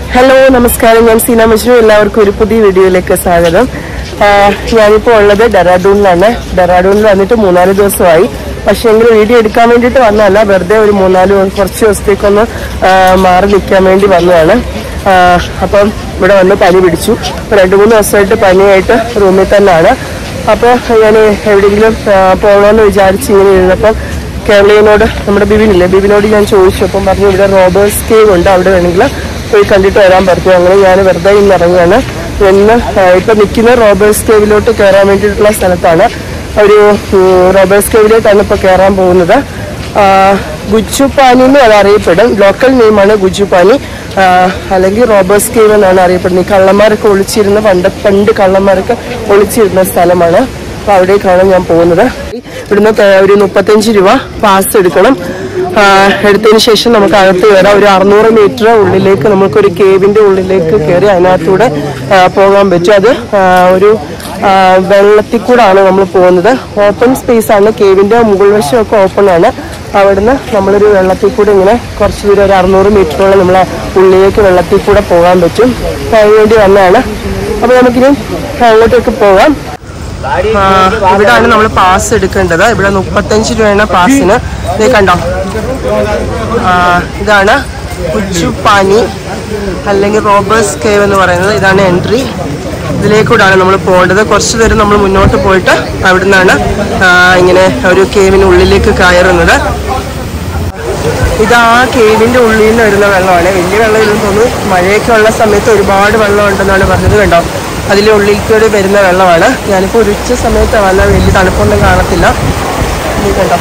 Hello നമസ്കാരം ഞാൻ സീന മജ്നു എല്ലാവർക്കും ഒരു പുതിയ വീഡിയോയിലേക്ക് സ്വാഗതം ആ, ഞാനിപ്പോൾ ഉള്ളത് ഡെറാഡൂണിലാണ് ഡെറാഡൂണിൽ വന്നിട്ട് മൂന്നാല് ദിവസമായി പക്ഷെ എങ്കിൽ വീഡിയോ എടുക്കാൻ വേണ്ടിയിട്ട് വന്നതല്ല വെറുതെ ഒരു മൂന്നാല് ദിവസം- കുറച്ച് ദിവസത്തേക്കൊന്ന് ആ, മാറി നിൽക്കാൻ വേണ്ടി വന്നതാണ് ആ, അപ്പം ഇവിടെ വന്ന് പനി പിടിച്ചു ഇപ്പൊ രണ്ട് മൂന്ന് ദിവസമായിട്ട് പനിയായിട്ട് റൂമിൽ തന്നെയാണ് അപ്പോൾ ഞാൻ എവിടെയെങ്കിലും ആ, പോകണമെന്ന് വിചാരിച്ച് ഇങ്ങനെ ഇരുന്നപ്പം കേരളീയനോട് നമ്മുടെ ബിബിനില്ലേ ബിബിനോട് ഞാൻ ചോദിച്ചു അപ്പം പറഞ്ഞു ഇവിടെ റോബേഴ്സ് കേവ് ഉണ്ട് അവിടെ വേണമെങ്കിൽ പോയി കണ്ടിട്ട് വരാൻ പറഞ്ഞു അങ്ങനെ ഞാൻ വെറുതെ ഇന്ന് ഇറങ്ങുകയാണ് ഇന്ന് ആ, ഇപ്പൊ നിൽക്കുന്ന റോബേഴ്സ് കേവിലോട്ട് കയറാൻ വേണ്ടിയിട്ടുള്ള സ്ഥലത്താണ് ഒരു ഉം, റോബേഴ്സ് കേവിലേക്കാണ് ഇപ്പൊ കയറാൻ പോകുന്നത് ആ, ഗുജുപാനി എന്ന് അത് അറിയപ്പെടും ലോക്കൽ നെയിമാണ് ഗുജുപാനി ആ, അല്ലെങ്കിൽ റോബേഴ്സ് കേവ് എന്നാണ് അറിയപ്പെടുന്നത് ഈ കള്ളന്മാരൊക്കെ ഒളിച്ചിരുന്ന പണ്ട് പണ്ട് കള്ളന്മാരൊക്കെ ഒളിച്ചിരുന്ന സ്ഥലമാണ് അപ്പൊ അവിടേക്കാണ് ഞാൻ പോകുന്നത് ഇവിടുന്ന് ത- ഒരു മുപ്പത്തഞ്ച് രൂപ പാസ് എടുക്കണം ആ, എടുത്തതിന് ശേഷം നമുക്ക് അകത്ത് കയറാം ഒരു അറുന്നൂറ് മീറ്റർ ഉള്ളിലേക്ക് നമുക്കൊരു കേവിന്റെ ഉള്ളിലേക്ക് കയറി അതിനകത്തൂടെ ആ, പോകാൻ പറ്റും അത് ആ, ഒരു ആ, വെള്ളത്തിൽ കൂടാണ് നമ്മൾ പോകുന്നത് ഓപ്പൺ സ്പേസ് ആണ് കേവിന്റെ മുകൾ വശമൊക്കെ ഓപ്പൺ ആണ് അവിടുന്ന് നമ്മളൊരു വെള്ളത്തിൽ കൂടെ ഇങ്ങനെ കുറച്ച് ദൂരം ഒരു അറുന്നൂറ് മീറ്ററോളം നമ്മളെ ഉള്ളിലേക്ക് വെള്ളത്തിൽ കൂടെ പോകാൻ പറ്റും അപ്പൊ അതിനുവേണ്ടി വന്നതാണ് അപ്പൊ നമുക്കിനി അങ്ങോട്ടേക്ക് പോകാം ആ, ഇവിടാണ് നമ്മൾ പാസ് എടുക്കേണ്ടത് ഇവിടെ മുപ്പത്തഞ്ച് രൂപയാണ് പാസിന് ഇത് കണ്ടോ ആ, ഇതാണ് ഉച്ചുപാനി അല്ലെങ്കിൽ റോബേഴ്സ് കേവ് എന്ന് പറയുന്നത് ഇതാണ് എൻട്രി ഇതിലേക്കൂടാണ് നമ്മൾ പോകേണ്ടത് കുറച്ച് ദൂരം നമ്മൾ മുന്നോട്ട് പോയിട്ട് അവിടെ നിന്നാണ് ഇങ്ങനെ ഒരു കേവിന് ഉള്ളിലേക്ക് കയറുന്നത് ഇത് ആ കേവിന്റെ ഉള്ളിൽ നിന്ന് വരുന്ന വെള്ളമാണ് വലിയ വെള്ളം ഇല്ലെന്ന് തോന്നുന്നു മഴയൊക്കെ ഉള്ള സമയത്ത് ഒരുപാട് വെള്ളം ഉണ്ടെന്നാണ് പറഞ്ഞത് കണ്ടോ അതിലെ ഉള്ളിൽ വരുന്ന വെള്ളമാണ് ഞാനിപ്പോൾ ഒരു ഉച്ച സമയത്ത് വന്ന വലിയ തണുപ്പൊന്നും കാണത്തില്ല ഇത് കണ്ടോ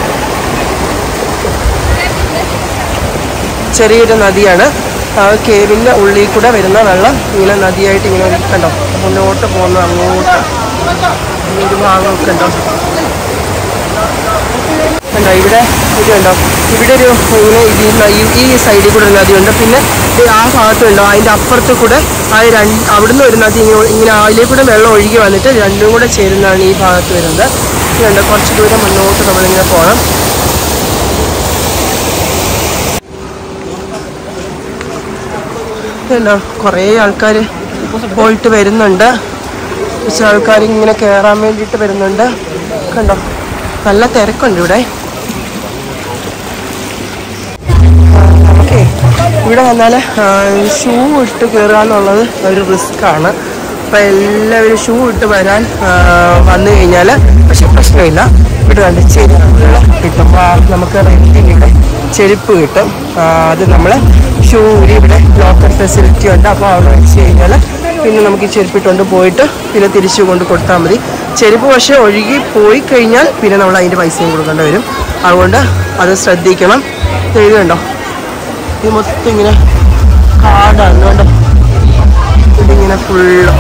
ചെറിയൊരു നദിയാണ് ആ കേവിന്റെ ഉള്ളിൽ കൂടെ വരുന്ന വെള്ളം ഇങ്ങനെ നദിയായിട്ട് ഇങ്ങനെ ഒഴുകി കണ്ടോ മുന്നോട്ട് പോകുന്നു അങ്ങോട്ട് ഈ ഒരു ഭാഗമൊക്കെ ഉണ്ടോ കണ്ടോ ഇവിടെ ഇത് കണ്ടോ ഇവിടെ ഒരു ഇങ്ങനെ ഇതിൽ നിന്ന് ഈ ഈ സൈഡിൽ കൂടെ ഒരു നദിയുണ്ട് പിന്നെ ഇത് ആ ഭാഗത്തുണ്ടോ അതിൻ്റെ അപ്പുറത്ത് കൂടെ ആ രണ്ട് അവിടുന്ന് ഒരു നദി ഇങ്ങനെ ഇങ്ങനെ അതിലേക്ക് കൂടെ വെള്ളം ഒഴുകി വന്നിട്ട് രണ്ടും കൂടെ ചേരുന്നതാണ് ഈ ഭാഗത്ത് വരുന്നത് ഇത് കണ്ടോ കുറച്ച് ദൂരം മുന്നോട്ട് നമ്മളിങ്ങനെ പോകണം ഇതുണ്ടോ കുറേ ആൾക്കാർ പോയിട്ട് വരുന്നുണ്ട് കുറച്ച് ആൾക്കാർ ഇങ്ങനെ കയറാൻ വേണ്ടിയിട്ട് വരുന്നുണ്ട് കണ്ടോ നല്ല തിരക്കുണ്ട് ഇവിടെ നമുക്കേ ഇവിടെ വന്നാൽ ഷൂ ഇട്ട് കയറുക എന്നുള്ളത് ഒരു റിസ്ക് ആണ് അപ്പം എല്ലാവരും ഷൂ ഇട്ട് വരാൻ ആ, വന്നു കഴിഞ്ഞാൽ പക്ഷെ പ്രശ്നമില്ല ഇവിടെ കണ്ട് ചെരുപ്പുകൾ കിട്ടും ആ, നമുക്ക് റെന്റിന് ഇവിടെ ചെരുപ്പ് കിട്ടും ആ, അത് നമ്മൾ ഷൂ ഊരി ഇവിടെ ലോക്കർ ഫെസിലിറ്റി ഉണ്ട് അപ്പോൾ അവിടെ വെച്ച് കഴിഞ്ഞാൽ പിന്നെ നമുക്ക് ഈ ചെരുപ്പിട്ടുകൊണ്ട് പോയിട്ട് പിന്നെ തിരിച്ചു കൊണ്ട് കൊടുത്താൽ മതി ചെരുപ്പ് പക്ഷേ ഒഴുകി പോയി കഴിഞ്ഞാൽ പിന്നെ നമ്മൾ അതിൻ്റെ പൈസയും കൊടുക്കേണ്ടി വരും അതുകൊണ്ട് അത് ശ്രദ്ധിക്കണം ഇത് എഴുതുണ്ടോ ഇത് മൊത്തം ഇങ്ങനെ കാടാണ് കണ്ടോ ഇതിങ്ങനെ ഫുള്ള്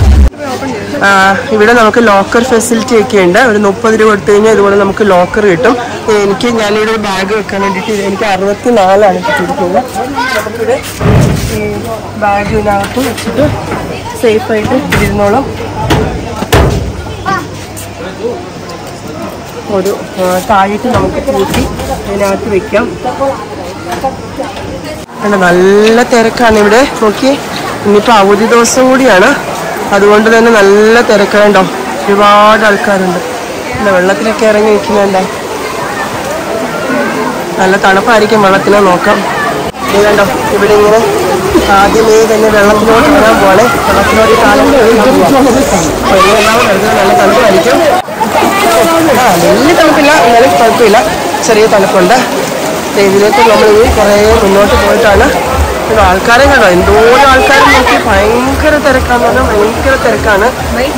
ഇവിടെ നമുക്ക് ലോക്കർ ഫെസിലിറ്റി ഒക്കെ ഉണ്ട് ഒരു മുപ്പത് രൂപ കൊടുത്തു കഴിഞ്ഞാൽ ഇതുപോലെ നമുക്ക് ലോക്കർ കിട്ടും എനിക്ക് ഞാനിവിടെ ഒരു ബാഗ് വെക്കാൻ വേണ്ടിയിട്ട് ഇത് എനിക്ക് അറുപത്തി നാലാണ് കിട്ടിയിരിക്കുന്നത് നമുക്കിവിടെ ഈ ബാഗിനകത്ത് വെച്ചിട്ട് സേഫായിട്ട് ഇരുന്നോളം ഒരു ആ, താഴേക്ക് നമുക്ക് കൂട്ടി അതിനകത്ത് വെക്കാം കണ്ടോ, നല്ല തിരക്കാണ് ഇവിടെ നോക്കി ഇനിയിപ്പോൾ അവധി ദിവസം കൂടിയാണ് അതുകൊണ്ട് തന്നെ നല്ല തിരക്കുണ്ടോ ഒരുപാട് ആൾക്കാരുണ്ട് പിന്നെ വെള്ളത്തിലൊക്കെ ഇറങ്ങി നിൽക്കുന്നുണ്ടോ നല്ല തണുപ്പായിരിക്കും വെള്ളത്തിനെ നോക്കാം ഇത് കണ്ടോ ഇവിടെ ഇങ്ങനെ ആദ്യമേ തന്നെ വെള്ളത്തിലോട്ട് ഇറങ്ങാൻ പോലെ വെള്ളത്തിലോട്ട് കാലം അപ്പോൾ ഇങ്ങനെയെല്ലാം വെറുതെ നല്ല തണുപ്പായിരിക്കും ആ വലിയ തണുപ്പില്ല എന്നാലും കുഴപ്പമില്ല ചെറിയ തണുപ്പുണ്ട് ദേ ഇതിലേക്ക് നമ്മൾ ഇനി കുറേ മുന്നോട്ട് പോയിട്ടാണ് ഇവിടെ ആൾക്കാരെ കണ്ടോ എന്തോരം ആൾക്കാർ നോക്കി ഭയങ്കര തിരക്കാന്ന് പറഞ്ഞാൽ ഭയങ്കര തിരക്കാണ്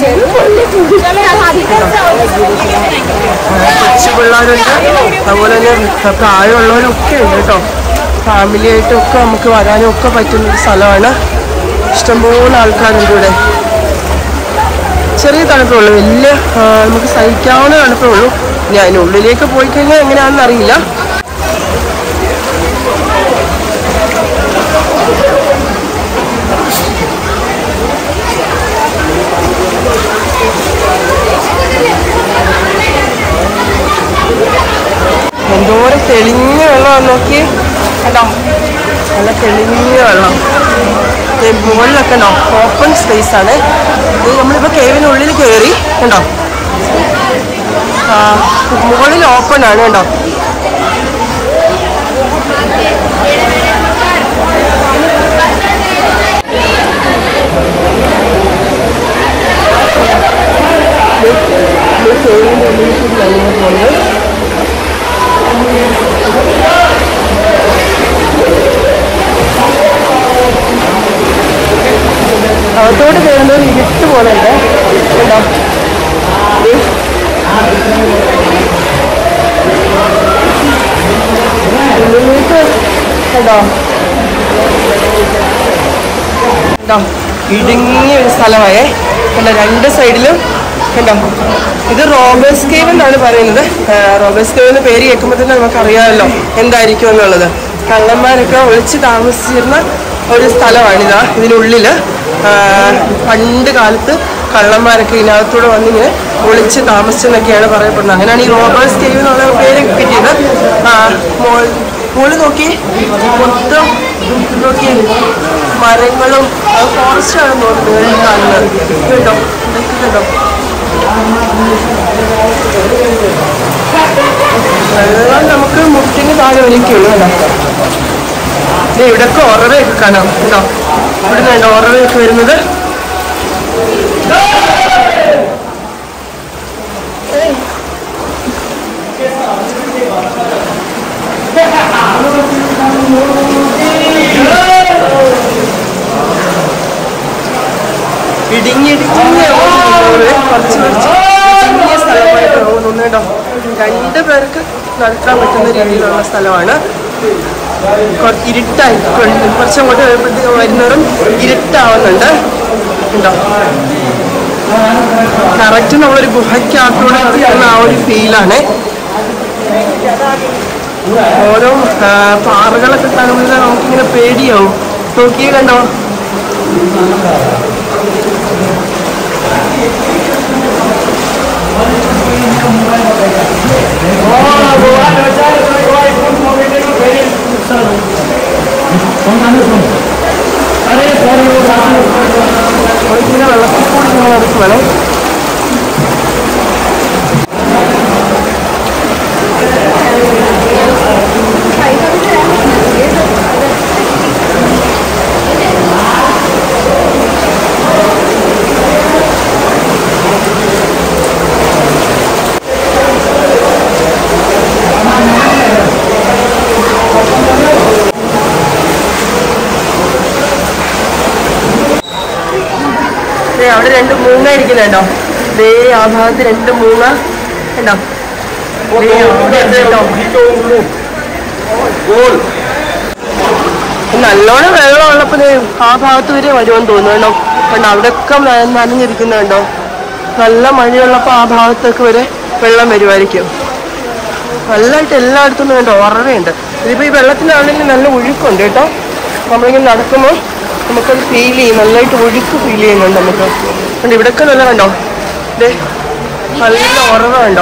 കൊച്ചു പിള്ളേരുണ്ട് അതുപോലെ തന്നെ പ്രായമുള്ളവരൊക്കെ ഉണ്ട് കേട്ടോ ഫാമിലി ആയിട്ടൊക്കെ നമുക്ക് വരാനും ഒക്കെ പറ്റുന്ന ഒരു സ്ഥലമാണ് ഇഷ്ടംപോലെ ആൾക്കാരുണ്ട് ഇവിടെ ചെറിയ തണുപ്പേ ഉള്ളൂ വലിയ ആ, നമുക്ക് സഹിക്കാവുന്ന തണുപ്പേ ഉള്ളൂ ഇനി അതിനുള്ളിലേക്ക് പോയി കഴിഞ്ഞാൽ എങ്ങനെയാണെന്ന് അറിയില്ല എന്തോരം തെളിഞ്ഞ വെള്ളമാണ് നോക്കി കണ്ടോ നല്ല തെളിഞ്ഞ വെള്ളം ദേ മുകളിലൊക്കെ ഉണ്ടോ ഓപ്പൺ സ്പേസ് ആണ് ഇത് നമ്മളിപ്പോൾ കേവിനുള്ളിൽ കയറി കണ്ടോ ആ, മുകളിൽ ഓപ്പൺ ആണ് കണ്ടോ നമ്മൾ കേവിൻ്റെ ഉള്ളിൽ കൂടിയാണ് ഇങ്ങനെ പോകുന്നത് അകത്തോട്ട് കയറുന്നത് ഇരുട്ട് പോലെ ഉണ്ട് കണ്ടോ ദേ. ഉള്ളിലേക്ക് കണ്ടോ കണ്ടോ ഇടുങ്ങിയ ഒരു സ്ഥലമായേ കണ്ടോ രണ്ട് സൈഡിലും കണ്ടോ ഇത് റോബേഴ്സ് കേവ് എന്നാണ് പറയുന്നത് ആ, റോബേഴ്സ് കേവ് എന്ന് പേര് കേൾക്കുമ്പോൾ തന്നെ നമുക്കറിയാമല്ലോ എന്തായിരിക്കും എന്നുള്ളത് കള്ളന്മാരൊക്കെ ഒളിച്ച് താമസിച്ചിരുന്ന ഒരു സ്ഥലമാണിതാ ഇതിനുള്ളില് ആ, പണ്ട് കാലത്ത് കള്ളന്മാരൊക്കെ ഇതിനകത്തൂടെ വന്നിങ്ങനെ ഒളിച്ച് താമസിച്ചെന്നൊക്കെയാണ് പറയപ്പെടുന്നത് അങ്ങനെയാണ് ഈ റോബേഴ്സ് കേവ് എന്നുള്ള പേര് കിട്ടിയത് ആ മോൾ മോള് നോക്കി മൊത്തം നോക്കി മരങ്ങളും ഫോറസ്റ്റ് ആണെന്ന് തോന്നുന്നു ഈ കാണുന്നത് കേട്ടോ ഇതൊക്കെ കണ്ടോ വെള്ളം നമുക്ക് മുട്ടിന് താഴെ വലിക്കുള്ളൂ കേട്ടോ ദേ ഇവിടൊക്കെ ഉറവയൊക്കെ കാണാം കേട്ടോ ഇവിടെ കണ്ടോ ഉറവയൊക്കെ വരുന്നത് ഇടുങ്ങി ഇടുങ്ങിയ റോഡ് കുറച്ച് കുറച്ച് ഇടുങ്ങിയ സ്ഥലമായിട്ട് തോന്നുന്നു കേട്ടോ രണ്ട് പേർക്ക് നടക്കാൻ പറ്റുന്ന രീതിയിലുള്ള സ്ഥലമാണ് കുറ- ഇരുട്ടായി കൊ- കുറച്ചങ്ങോട്ട് വരുമ്പോഴത്തേക്ക് വരുന്നതും ഇരുട്ടാവുന്നുണ്ട് ഉണ്ടോ കറക്റ്റ് നമ്മളൊരു ഗുഹയ്ക്കകത്തൂടെ നടക്കുന്ന ആ ഒരു ഫീലാണ് ഓരോ ആ, പാറകളൊക്കെ കാണുമ്പോൾ നമുക്കിങ്ങനെ പേടിയാവും നോക്കിയേ കണ്ടോ നമ്മളിങ്ങനെ വെള്ളത്തിൽ കൂടി ഇങ്ങനെ നടക്കുവാണേ ദേ അവിടെ രണ്ട് മൂങ്ങ ഇരിക്കുന്നുണ്ടോ ദേ ആ ഭാഗത്ത് രണ്ട് മൂങ്ങ ഉണ്ടോ ദേ അവിടെ ഉണ്ട് കേട്ടോ നല്ലോണം വെള്ളം ഉള്ളപ്പോ ദേ ആ ഭാഗത്ത് വരെ വരുമെന്ന് തോന്നുന്നു കേട്ടോ കണ്ടോ അവിടെയൊക്കെ ന- നനഞ്ഞിരിക്കുന്നുണ്ടോ നല്ല മഴയുള്ളപ്പോ ആ ഭാഗത്തൊക്കെ വരെ വെള്ളം വരുമായിരിക്കും നല്ലതായിട്ട് എല്ലായിടത്തും കണ്ടോ ഉറവയുണ്ട് ഇതിപ്പോ ഈ വെള്ളത്തിനാണെങ്കിൽ നല്ല ഒഴുക്കുണ്ട് കേട്ടോ നമ്മളിങ്ങനെ നടക്കുമ്പോൾ നമുക്കത് ഫീൽ ചെയ്യും നല്ലതായിട്ട് ഒഴുക്ക് ഫീൽ ചെയ്യുന്നുണ്ട് നമുക്ക് കണ്ടോ ഇവിടെയൊക്കെ നല്ല കണ്ടോ ദേ നല്ല ഉറവ കണ്ടോ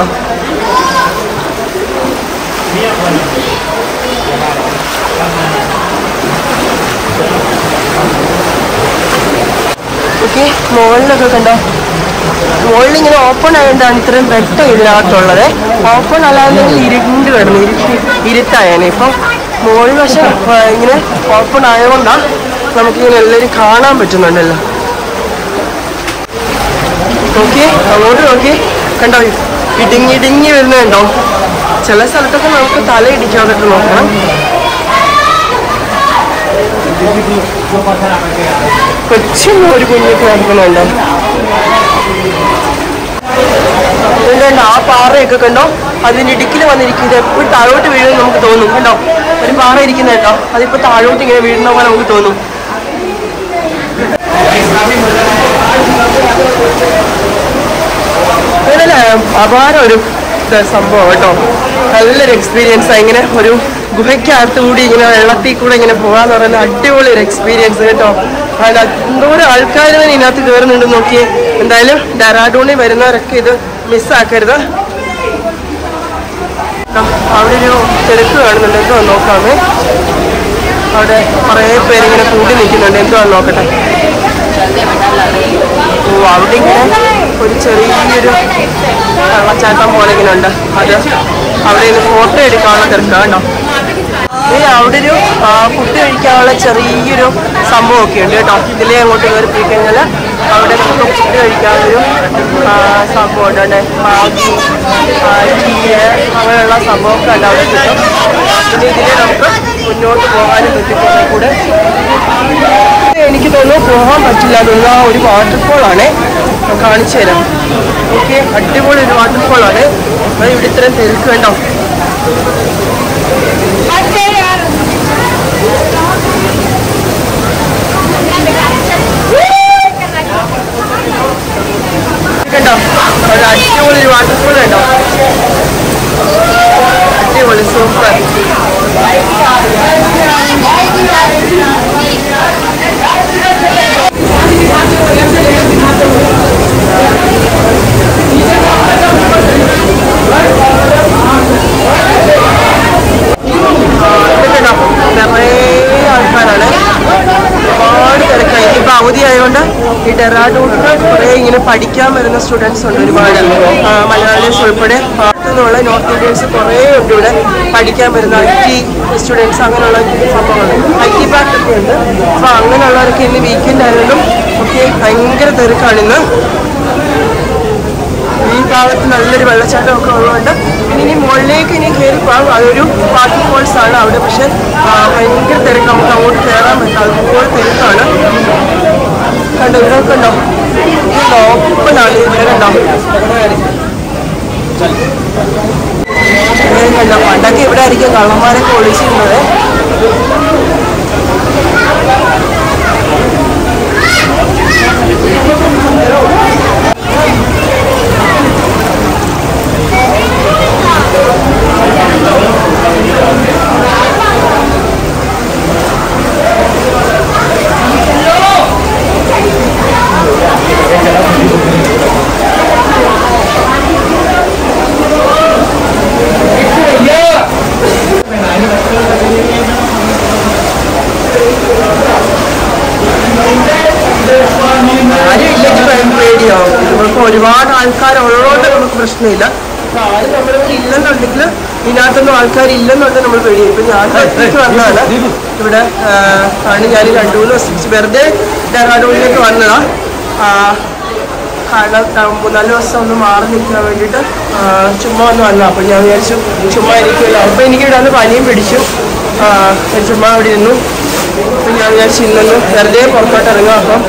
ഓക്കെ മുകളിലൊക്കെ കണ്ടോ മുകളിൽ ഇങ്ങനെ ഓപ്പൺ ആയതുകൊണ്ടാണ് ഇത്രയും വെട്ടം ഇതിനകത്തുള്ളത് ഓപ്പൺ അല്ലാതെങ്കിൽ ഇരുണ്ട് കിടന്നു ഇരുട്ടി ഇരുട്ടായേനെ ഇപ്പം മുകളിൽ പക്ഷെ ആ, ഇങ്ങനെ ഓപ്പൺ ആയതുകൊണ്ടാണ് നമുക്കിങ്ങനെ എല്ലാവരും കാണാൻ പറ്റുന്നുണ്ടല്ലോ നോക്കി അങ്ങോട്ട് നോക്കി കണ്ടോ ഇടുങ്ങി ഇടുങ്ങി വരുന്നുണ്ടോ ചില സ്ഥലത്തൊക്കെ നമുക്ക് തല ഇടിക്കാതിട്ട് നോക്കണം കൊച്ചൊന്നും ഒരു കുഞ്ഞൊക്കെ നടക്കുന്നുണ്ടോ ഇതുണ്ട് ആ പാറയൊക്കെ കണ്ടോ അതിന്റെ ഇടുക്കിൽ വന്നിരിക്കുന്നത് എപ്പോഴും താഴോട്ട് വീഴുമെന്ന് നമുക്ക് തോന്നും കണ്ടോ ഒരു പാറ ഇരിക്കുന്ന കേട്ടോ അതിപ്പോ താഴോട്ട് ഇങ്ങനെ വീഴുന്ന പോലെ നമുക്ക് തോന്നും ഇതല്ലേ അപാരം ഒരു ഇത് സംഭവം കേട്ടോ നല്ലൊരു എക്സ്പീരിയൻസ് ഇങ്ങനെ ഒരു ഗുഹയ്ക്കകത്ത് കൂടി ഇങ്ങനെ വെള്ളത്തിൽ കൂടെ ഇങ്ങനെ പോകാന്ന് പറയുന്ന അടിപൊളി ഒരു എക്സ്പീരിയൻസ് കേട്ടോ അതിന് എന്തോരം ആൾക്കാർ തന്നെ ഇതിനകത്ത് കയറുന്നുണ്ട് നോക്കിയേ എന്തായാലും ഡെറാഡൂണിൽ വരുന്നവരൊക്കെ ഇത് മിസ്സാക്കരുത് അവിടെ ഒരു തിരക്ക് കാണുന്നുണ്ട് കേട്ടോ നോക്കാമേ അവിടെ കുറേ പേരിങ്ങനെ കൂടി നിൽക്കുന്നുണ്ട് എന്തുവാന്ന് നോക്കട്ടെ ഓ അവിടെ ഇങ്ങനെ ഒരു ചെറിയൊരു വെള്ളച്ചാട്ടം പോലെ ഇങ്ങനെ ഉണ്ട് അത് അവിടെ നിന്ന് ഫോട്ടോ എടുക്കാനുള്ള തിരക്കാ കേട്ടോ ഈ അവിടെ ഒരു ആ, ഫുഡ് കഴിക്കാനുള്ള ചെറിയൊരു സംഭവമൊക്കെ ഉണ്ട് കേട്ടോ ഇതിലേ അങ്ങോട്ട് കയറി പോയി കഴിഞ്ഞാൽ അവിടെ നമുക്ക് ഫുഡ് കഴിക്കാനൊരു ആ, സംഭവം ഉണ്ട് അവിടെ മാഗി ആ, ചീര അങ്ങനെയുള്ള സംഭവമൊക്കെ ഉണ്ട് അവിടെ കിട്ടും പിന്നെ ഇതിലെ നമുക്ക് മുന്നോട്ട് പോകാനും പറ്റും കുറേ കൂടെ എനിക്ക് തോന്നുന്നു പോകാൻ പറ്റില്ല എന്നുള്ള ഒരു വാട്ടർഫോൾ ആണ് കാണിച്ചു തരാം ഓക്കെ അടിപൊളി ഒരു വാട്ടർഫോൾ ആണ് അത് ഇവിടെ ഇത്രയും തിരക്ക് കണ്ടോ കണ്ടോ ഒരു അടിപൊളി ഒരു വാട്ടർഫോൾ കണ്ടോ അടിപൊളി സൂപ്പർ കണ്ടോ നിറയെ ആൾക്കാരാണ് ഒരുപാട് തിരക്കായി ഇപ്പൊ അവധി ആയതുകൊണ്ട് ഈ ഡെറാഡൂണിൽ കുറെ ഇങ്ങനെ പഠിക്കാൻ വരുന്ന സ്റ്റുഡൻസ് ഉണ്ട് ഒരുപാട് ആ, മലയാളീസ് ഉൾപ്പെടെ പുറത്തുനിന്നുള്ള നോർത്ത് ഇന്ത്യൻസ് കുറേ ഉണ്ട് ഇവിടെ പഠിക്കാൻ വരുന്ന ഐ ടി സ്റ്റുഡൻസ് അങ്ങനെയുള്ള സംഭവങ്ങളുണ്ട് ഐ ടി പാർക്ക് ഒക്കെ ഉണ്ട് അപ്പൊ അങ്ങനെയുള്ളവരൊക്കെ ഇന്ന് വീക്കെൻഡ് ആയാലും ഒക്കെ ഭയങ്കര തിരക്കാണ് ഇന്ന് ഈ ഭാഗത്ത് നല്ലൊരു വെള്ളച്ചാട്ടമൊക്കെ ഉള്ളതുകൊണ്ട് പിന്നെ ഇനി മുകളിലേക്ക് ഇനി കയറി പോകാം അതൊരു വാട്ടർ ഫോൾസ് ആണ് അവിടെ പക്ഷെ ആ, ഭയങ്കര തിരക്ക് നമുക്ക് അങ്ങോട്ട് കയറാൻ പറ്റില്ല അതുപോലെ തിരക്കാണ് കണ്ടോ ഇവിടെ കണ്ടോ ഓപ്പൺ ആണ് ഇവിടെ കണ്ടോ ഇവിടെ കണ്ടോ പണ്ടൊക്കെ ഇവിടെ ആയിരിക്കും കള്ളന്മാരൊക്കെ ഒളിച്ചിരുന്നത് ആരും ഇല്ലെങ്കിൽ ഭയം പേടിയാവും നമുക്ക് ഒരുപാട് ആൾക്കാർ ഉള്ളതുകൊണ്ട് നമുക്ക് പ്രശ്നമില്ല പക്ഷെ ആരും നമ്മളിവിടെ ഇല്ലെന്നുണ്ടെങ്കിൽ ഇതിനകത്തൊന്നും ആൾക്കാർ ഇല്ലെന്നുണ്ടെങ്കിൽ നമ്മൾ പേടിയും ഇപ്പൊ ഞാൻ ഒറ്റയ്ക്ക് വന്നതാണ് ഇവിടെ ആ, ആണ് ഞാൻ രണ്ടു മൂന്ന് ദിവസം വെറുതെ ഡെറാഡൂണിലേക്ക് വന്നതാ ആ, കാരണം ത- മൂന്നാല് ദിവസം ഒന്ന് മാറി നിൽക്കാൻ വേണ്ടിയിട്ട് ആ, ചുമ്മാ ഒന്ന് വന്നു അപ്പോൾ ഞാൻ വിചാരിച്ചു ചുമ്മാ ഇരിക്കുമല്ലോ അപ്പോൾ എനിക്ക് ഇവിടെ വന്ന് പനിയും പിടിച്ചു ആ, ഞാൻ ചുമ്മാ അവിടെ ഇരുന്നു അപ്പം ഞാൻ വിചാരിച്ചു ഇന്നൊന്ന് വെറുതെ പുറത്തോട്ട് ഇറങ്ങാം അപ്പം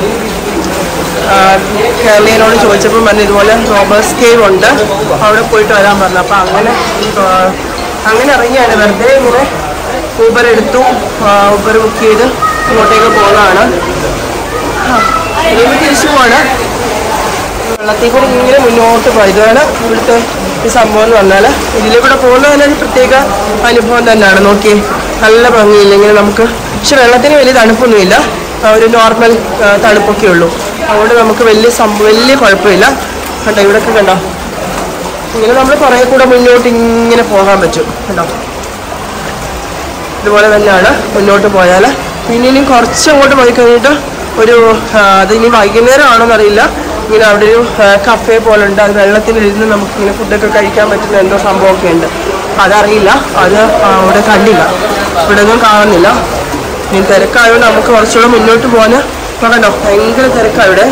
കേരളീയനോട് ചോദിച്ചപ്പോൾ പറഞ്ഞു ഇതുപോലെ റോബേഴ്സ് കേവ് ഉണ്ട് അവിടെ പോയിട്ട് വരാൻ പറഞ്ഞു അപ്പം അങ്ങനെ ആ, അങ്ങനെ ഇറങ്ങിയാണ് വെറുതെ ഇങ്ങനെ ഊബർ എടുത്തു ഊബർ ബുക്ക് ചെയ്ത് ഇങ്ങോട്ടേക്ക് പോകുന്നതാണ് ആ, ഇനിയിപ്പോൾ തിരിച്ചു പോവാണ് വെള്ളത്തിൽ കൂടി ഇങ്ങനെ മുന്നോട്ട് പോയി ഇതാണ് ഇവിടുത്തെ ഈ സംഭവം എന്ന് പറഞ്ഞാൽ ഇതിലൂടെ പോകുന്നത് തന്നെ ഒരു പ്രത്യേക അനുഭവം തന്നെയാണ് നോക്കി നല്ല ഭംഗിയില്ല ഇങ്ങനെ നമുക്ക് പക്ഷെ വെള്ളത്തിന് വലിയ തണുപ്പൊന്നുമില്ല ആ, ഒരു നോർമൽ ആ, തണുപ്പൊക്കെ ഉള്ളൂ അതുകൊണ്ട് നമുക്ക് വലിയ സംഭവം വലിയ കുഴപ്പമില്ല കണ്ടോ ഇവിടെയൊക്കെ കണ്ടോ ഇങ്ങനെ നമ്മൾ കുറേ കൂടെ മുന്നോട്ട് ഇങ്ങനെ പോകാൻ പറ്റും കണ്ടോ ഇതുപോലെ തന്നെയാണ് മുന്നോട്ട് പോയാൽ പിന്നെ ഇനി കുറച്ച് അങ്ങോട്ട് പോയി കഴിഞ്ഞിട്ട് ഒരു ആ, അത് ഇനി വൈകുന്നേരം ആണോന്നറിയില്ല ഇങ്ങനെ അവിടെ ഒരു കഫേ പോലെ ഉണ്ട് അത് വെള്ളത്തിലിരുന്ന് നമുക്ക് ഇങ്ങനെ ഫുഡൊക്കെ കഴിക്കാൻ പറ്റുന്ന എന്തോ സംഭവമൊക്കെ ഉണ്ട് അതറിയില്ല അത് ആ, അവിടെ കണ്ടില്ല ഇവിടെ ഒന്നും കാണുന്നില്ല ഇനി തിരക്കായതുകൊണ്ട് നമുക്ക് കുറച്ചുകൂടെ മുന്നോട്ട് പോകാൻ നോക്കണ്ടോ ഭയങ്കര തിരക്കാണ് ഇവിടെ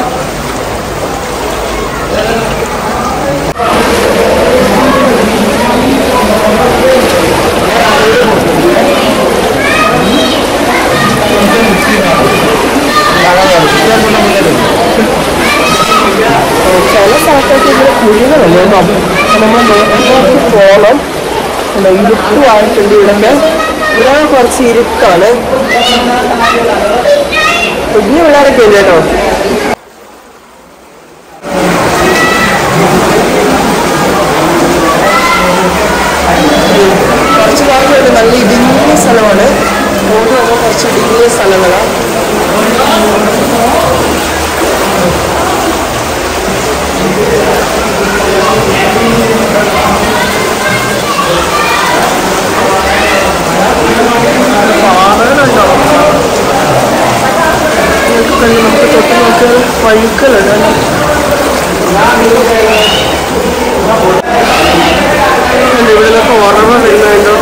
ചില സ്ഥലത്തൊക്കെ ഇവിടെ കുഴികളുണ്ട് കേട്ടോ നമ്മൾ നോക്കി പോകണം എന്താ ഇരുട്ടുമായിട്ടുണ്ട് ഇവിടെ ഇവിടെ കുറച്ച് ഇരുട്ടാണ് കുഞ്ഞു പിള്ളേരൊക്കെ ഉണ്ട് കേട്ടോ കുറച്ച് ഭാഗങ്ങളുണ്ട് നല്ല ഇടുങ്ങിയ സ്ഥലമാണ് റോഡ് വന്നാൽ കുറച്ച് ഇടുങ്ങിയ സ്ഥലങ്ങളാണ് പാറകളുണ്ടോ കല്ല് നമുക്ക് തൊട്ട് നോക്കിയാൽ വഴുക്കലുണ്ട് അല്ലേ? കണ്ടോ, ഇവിടെ നിന്നൊക്കെ ഉറവ വരുന്നുണ്ടോ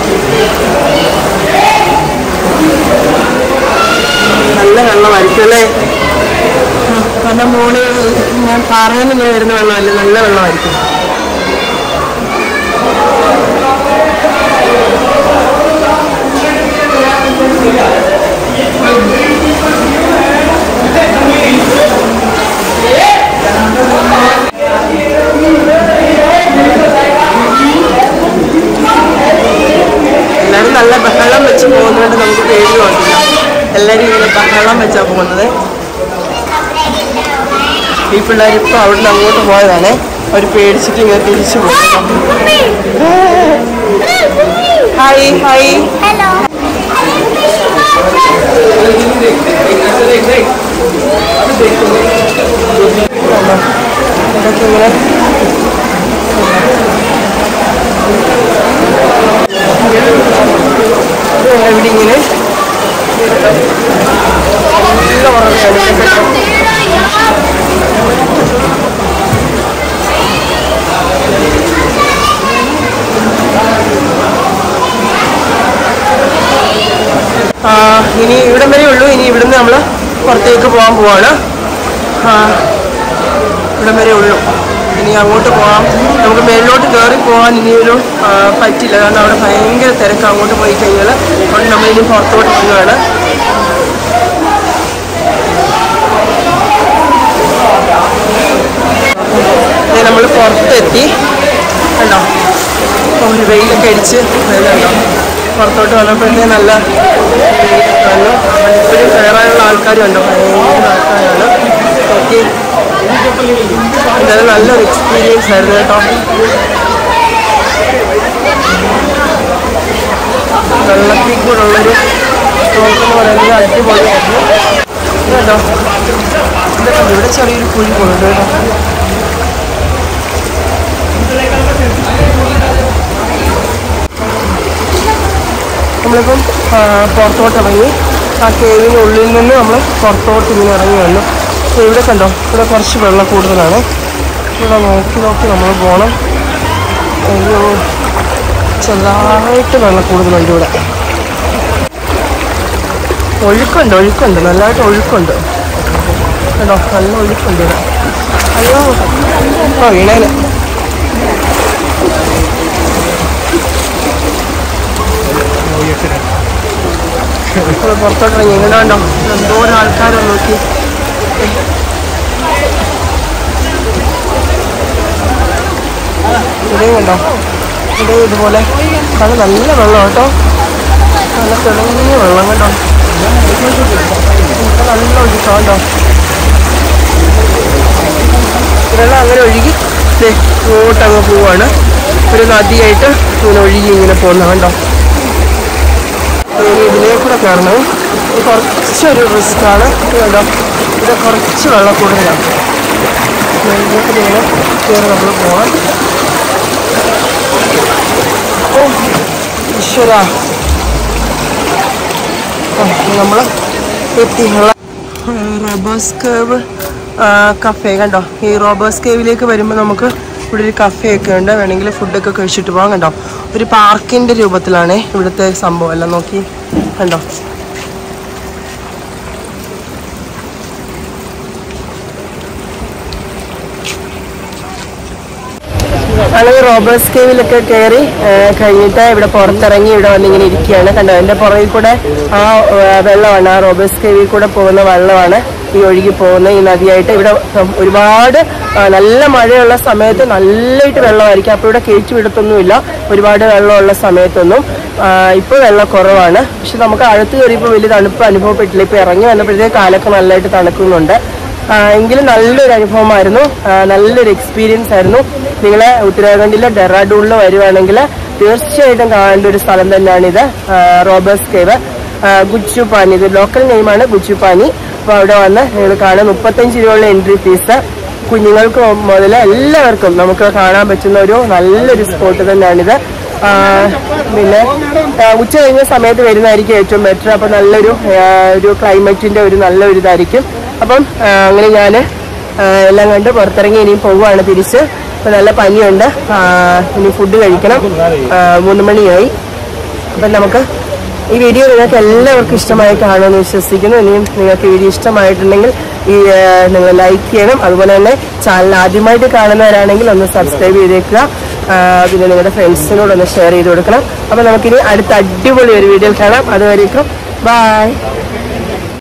നല്ല വെള്ളമായിരിക്കും അല്ലേ ആ, കാരണം മോള് ഞാൻ പാറയിൽ നിന്ന് വരുന്ന വെള്ളമല്ല നല്ല വെള്ളമായിരിക്കും എല്ലാവരും നല്ല ബഹളം വെച്ച് പോകുന്നതുകൊണ്ട് നമുക്ക് പേടിയുണ്ട് എല്ലാവരും ഇങ്ങനെ ബഹളം വെച്ചാ പോകുന്നത് ഈ പിള്ളേർ ഇപ്പൊ അവിടുന്ന് അങ്ങോട്ട് പോയതാണ് അവർ പേടിച്ചിട്ട് ഇങ്ങനെ തിരിച്ചു പോകും ഹായ് ഹായ് ഇതൊക്കെ ഇങ്ങനെ ഇവിടെ ഇങ്ങനെ നല്ല ഉറങ്ങാണ് ആ, ഇനി ഇവിടം വരെ ഉള്ളൂ ഇനി ഇവിടുന്ന് നമ്മൾ പുറത്തേക്ക് പോകാൻ പോവാണ് ആ, ഇവിടം വരെ ഉള്ളൂ ഇനി അങ്ങോട്ട് പോകാം നമുക്ക് മേളിലോട്ട് കയറി പോകാൻ ഇനിയൊരു ആ, പറ്റില്ല കാരണം അവിടെ ഭയങ്കര തിരക്ക് അങ്ങോട്ട് പോയി കഴിഞ്ഞാൽ അതുകൊണ്ട് നമ്മൾ ഇനി പുറത്തോട്ട് പോവുകയാണ് നമ്മൾ പുറത്തെത്തി കണ്ടോ ഇപ്പം ഒരു വെയിലൊക്കെ അടിച്ച് വരുന്നുണ്ടോ പുറത്തോട്ട് വന്നപ്പോഴത്തേ നല്ല വെയിലൊക്കെ വന്നു ഇപ്പോഴും കയറാനുള്ള ആൾക്കാരും ഉണ്ടോ ഭയങ്കര ആൾക്കാരാണ് ഓക്കെ എന്തായാലും നല്ലൊരു എക്സ്പീരിയൻസ് ആയിരുന്നു കേട്ടോ വെള്ളത്തിൽ കൂടെ ഉള്ളൊരു സ്ട്രോക്ക് എന്ന് പറയുന്നത് അടിപൊളിയായിരുന്നു ഇത് കണ്ടോ ഇതൊക്കെ ഇവിടെ ചെറിയൊരു കുഴി പോകുന്നുണ്ട് കേട്ടോ നമ്മളിപ്പം ആ, പുറത്തോട്ട് ഇറങ്ങി ആ കേവിനുള്ളിൽ നിന്ന് നമ്മൾ പുറത്തോട്ട് ഇങ്ങനെ ഇറങ്ങി വന്നു അപ്പോൾ ഇവിടെ കണ്ടോ ഇവിടെ കുറച്ച് വെള്ളം കൂടുതലാണ് ഇവിടെ നോക്കി നോക്കി നമ്മൾ പോകണം അയ്യോ ചെറുതായിട്ട് വെള്ളം കൂടുതലുണ്ട് ഇവിടെ ഒഴുക്കുണ്ട് ഒഴുക്കുണ്ട് നല്ലതായിട്ട് ഒഴുക്കുണ്ട് കേട്ടോ നല്ല ഒഴുക്കുണ്ട് ഇവിടെ അയ്യോ ഓ വീണേന് ഇപ്പോൾ പുറത്തോട്ട് ഇറങ്ങി ഇങ്ങനെ കണ്ടോ എന്തോരം ആൾക്കാരോ നോക്കി ഇവിടെയും കണ്ടോ ഇവിടെയും ഇതുപോലെ അത് നല്ല വെള്ളം കേട്ടോ നല്ല തെളിഞ്ഞ വെള്ളം കേട്ടോ ഇവിടെ നല്ല ഒഴുക്കാം കേട്ടോ വെള്ളം അങ്ങനെ ഒഴുകി ദേ ഇങ്ങോട്ടങ്ങ് പോവാണ് ഒരു നദിയായിട്ട് ഇങ്ങനെ ഒഴുകി ഇങ്ങനെ പോകുന്ന കണ്ടോ ഇനി ഇതിലേ കൂടെ കയറണം ഇത് കുറച്ചൊരു റിസ്ക്കാണ് കേട്ടോ ഇത് കുറച്ച് വെള്ളം കൂടുതലാണ് ഇതിലേക്ക് ഇങ്ങനെ കയറി നമ്മൾ പോകണം ഓ ഈശ്വര നമ്മൾ എത്തി റബേഴ്സ് കേവ് കഫേ കണ്ടോ ഈ റോബേഴ്സ് കേവിലേക്ക് വരുമ്പോൾ നമുക്ക് ഇവിടെ ഒരു കഫേ ഒക്കെ ഉണ്ട് വേണമെങ്കിൽ ഫുഡൊക്കെ കഴിച്ചിട്ട് പോകാം കണ്ടോ ഒരു പാർക്കിന്റെ രൂപത്തിലാണ് ഇവിടുത്തെ സംഭവം എല്ലാം നോക്കി കണ്ടോ അല്ലെങ്കിൽ റോബേഴ്സ് കേവിലൊക്കെ കയറി ആ, കഴിഞ്ഞിട്ട് ഇവിടെ പുറത്തിറങ്ങി ഇവിടെ വന്നിങ്ങനെ ഇരിക്കുകയാണ് കണ്ടോ എൻ്റെ പുറകിൽ കൂടെ ആ ആ, വെള്ളമാണ് ആ റോബേഴ്സ് കേവിൽ കൂടെ പോകുന്ന വെള്ളമാണ് ഈ ഒഴുകി പോകുന്ന ഈ നദിയായിട്ട് ഇവിടെ ഉം, ഒരുപാട് ആ, നല്ല മഴയുള്ള സമയത്ത് നല്ലതായിട്ട് വെള്ളമായിരിക്കും അപ്പോൾ ഇവിടെ കയറ്റി വിടത്തൊന്നുമില്ല ഒരുപാട് വെള്ളമുള്ള സമയത്തൊന്നും ആ, ഇപ്പോൾ വെള്ളം കുറവാണ് പക്ഷെ നമുക്ക് അകത്ത് കയറിയപ്പോൾ വലിയ തണുപ്പ് അനുഭവപ്പെട്ടില്ല ഇപ്പോൾ ഇറങ്ങി വന്നപ്പോഴത്തേക്ക് കാലൊക്കെ നല്ലതായിട്ട് തണുക്കുന്നുണ്ട് ആ, എങ്കിലും നല്ലൊരു അനുഭവമായിരുന്നു ആ, നല്ലൊരു എക്സ്പീരിയൻസ് ആയിരുന്നു നിങ്ങൾ ഉത്തരാഖണ്ഡിലെ ഡെറാഡൂണിൽ വരുവാണെങ്കിൽ തീർച്ചയായിട്ടും കാണേണ്ട ഒരു സ്ഥലം തന്നെയാണിത് ആ, റോബേഴ്സ് കേവ് ആ, ഗുച്ചു പാനി ഇത് ലോക്കൽ നെയിമാണ് ഗുച്ചു പാനി അപ്പോൾ അവിടെ വന്ന് നിങ്ങൾ കാണാൻ മുപ്പത്തഞ്ച് രൂപയുള്ള എൻട്രി ഫീസ് കുഞ്ഞുങ്ങൾക്ക് മുതൽ എല്ലാവർക്കും നമുക്ക് കാണാൻ പറ്റുന്ന ഒരു നല്ലൊരു സ്പോട്ട് തന്നെയാണിത് ആ, പിന്നെ ആ, ഉച്ച കഴിഞ്ഞ സമയത്ത് വരുന്നതായിരിക്കും ഏറ്റവും ബെറ്റർ അപ്പം നല്ലൊരു ആ, ഒരു ക്ലൈമറ്റിന്റെ ഒരു നല്ലൊരു ഇതായിരിക്കും അപ്പം ആ, അങ്ങനെ ഞാൻ എല്ലാം കണ്ട് പുറത്തിറങ്ങി ഇനിയും പോവുകയാണ് തിരിച്ച് അപ്പം നല്ല പനിയുണ്ട് ആ, ഇനി ഫുഡ് കഴിക്കണം ആ, മൂന്ന് മണിയായി അപ്പം നമുക്ക് ഈ വീഡിയോ നിങ്ങൾക്ക് എല്ലാവർക്കും ഇഷ്ടമായി കാണുമെന്ന് വിശ്വസിക്കുന്നു ഇനിയും നിങ്ങൾക്ക് ഈ വീഡിയോ ഇഷ്ടമായിട്ടുണ്ടെങ്കിൽ ഈ ആ, നിങ്ങൾ ലൈക്ക് ചെയ്യണം അതുപോലെ തന്നെ ചാനൽ ആദ്യമായിട്ട് കാണുന്നവരാണെങ്കിൽ ഒന്ന് സബ്സ്ക്രൈബ് ചെയ്തേക്കുക ആ, പിന്നെ നിങ്ങളുടെ ഫ്രണ്ട്സിനോട് ഒന്ന് ഷെയർ ചെയ്ത് കൊടുക്കണം അപ്പം നമുക്കിനി അടുത്ത അടിപൊളി ഒരു വീഡിയോയിൽ കാണാം അതുവരേക്കും ബൈ